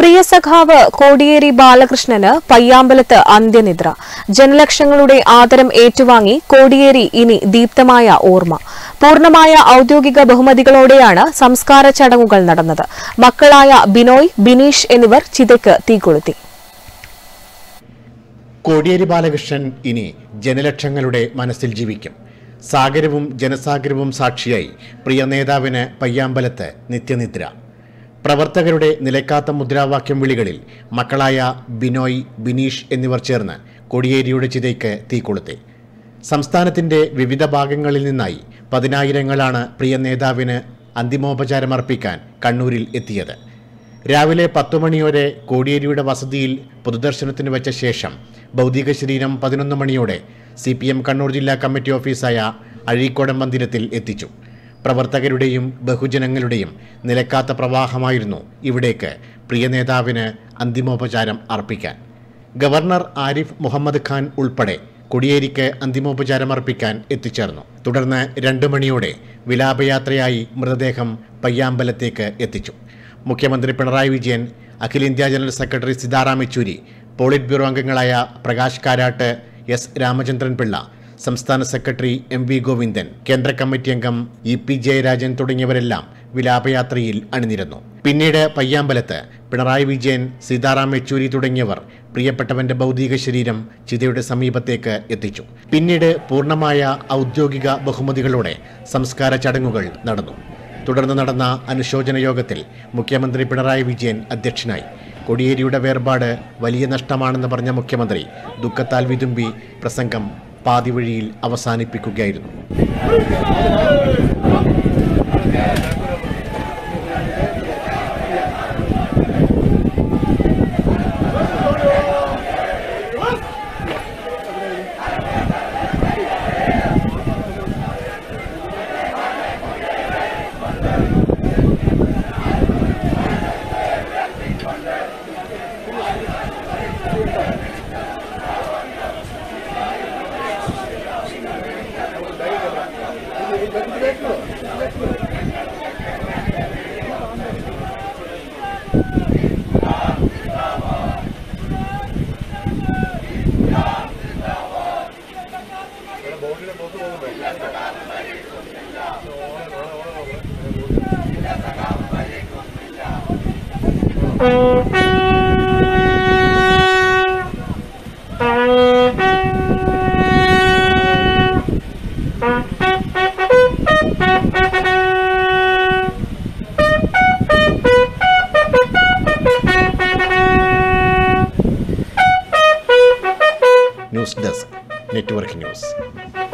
പ്രിയ സഖാവ് കോടിയേരി ബാലകൃഷ്ണന് പയ്യാമ്പലത്ത് അന്ത്യനിദ്ര ജനലക്ഷങ്ങളുടെ ആദരം ഏറ്റുവാങ്ങി കോടിയേരി ഇനി ദീപ്തമായ ഓർമ്മ പൂർണ്ണമായ ഔദ്യോഗിക ബഹുമതികളോടെയാണ് സംസ്കാര ചടങ്ങുകൾ നടന്നത് മക്കളായ ബിനോയ് ബിനീഷ് എന്നിവർ ചിതയ്ക്ക് തീകൊളുത്തി കോടിയേരി ബാലകൃഷ്ണൻ ഇനി ജനലക്ഷങ്ങളുടെ മനസ്സിൽ ജീവിക്കും സാഗരവും ജനസാഗരവും സാക്ഷിയായി പ്രിയ നേതാവിന് പയ്യാമ്പലത്ത് നിത്യനിദ്ര പ്രവർത്തകരുടെ നിലക്കാത്ത മുദ്രാവാക്യം വിളികളിൽ മക്കളായ ബിനോയ് ബിനീഷ് എന്നിവർ ചേർന്ന് കോടിയേരിയുടെ ചിതയ്ക്ക് തീ കൊളുത്തി സംസ്ഥാനത്തിൻ്റെ വിവിധ ഭാഗങ്ങളിൽ നിന്നായി പതിനായിരങ്ങളാണ് പ്രിയ നേതാവിന് അന്തിമോപചാരം അർപ്പിക്കാൻ കണ്ണൂരിൽ എത്തിയത് രാവിലെ പത്തു മണിയോടെ കോടിയേരിയുടെ വസതിയിൽ പൊതുദർശനത്തിന് വെച്ച ശേഷം ഭൗതിക ശരീരം പതിനൊന്ന് മണിയോടെ സി പി എം കണ്ണൂർ ജില്ലാ കമ്മിറ്റി ഓഫീസായ അഴീക്കോടൻ മന്ദിരത്തിൽ എത്തിച്ചു പ്രവർത്തകരുടെയും ബഹുജനങ്ങളുടെയും നിലക്കാത്ത പ്രവാഹമായിരുന്നു ഇവിടേക്ക് പ്രിയ നേതാവിന് അന്തിമോപചാരം അർപ്പിക്കാൻ ഗവർണർ ആരിഫ് മുഹമ്മദ് ഖാൻ ഉൾപ്പെടെ കൊടിയേരിക്ക് അന്തിമോപചാരം അർപ്പിക്കാൻ എത്തിച്ചേർന്നു തുടർന്ന് രണ്ട് മണിയോടെ വിലാപയാത്രയായി മൃതദേഹം പയ്യാമ്പലത്തേക്ക് എത്തിച്ചു മുഖ്യമന്ത്രി പിണറായി വിജയൻ അഖിലേന്ത്യാ general secretary Sitaram Yechury polit bureau അംഗങ്ങളായ പ്രകാശ് കാരാട്ട് എസ് രാമചന്ദ്രൻ പിള്ള സംസ്ഥാന സെക്രട്ടറി എം വി ഗോവിന്ദൻ കേന്ദ്ര കമ്മിറ്റി അംഗം ഇ പി ജയരാജൻ തുടങ്ങിയവരെല്ലാം വിലാപയാത്രയിൽ അണിനിരന്നു പിന്നീട് പയ്യാമ്പലത്ത് പിണറായി വിജയൻ സീതാറാം യെച്ചൂരി തുടങ്ങിയവർ പ്രിയപ്പെട്ടവന്റെ ഭൗതിക ശരീരം ചിതയുടെ സമീപത്തേക്ക് എത്തിച്ചു പിന്നീട് പൂർണ്ണമായ ഔദ്യോഗിക ബഹുമതികളോടെ സംസ്കാര ചടങ്ങുകൾ നടന്നു തുടർന്ന് നടന്ന അനുശോചന യോഗത്തിൽ മുഖ്യമന്ത്രി പിണറായി വിജയൻ അധ്യക്ഷനായി കൊടിയേരിയുടെ വേർപാട് വലിയ നഷ്ടമാണെന്ന് പറഞ്ഞ മുഖ്യമന്ത്രി ദുഃഖത്താൽ വിതുമ്പി പ്രസംഗം പാതിവഴിയിൽ അവസാനിപ്പിക്കുകയായിരുന്നു ന്യൂസ് ഡെസ്ക് നെറ്റ്വർക്ക് ന്യൂസ്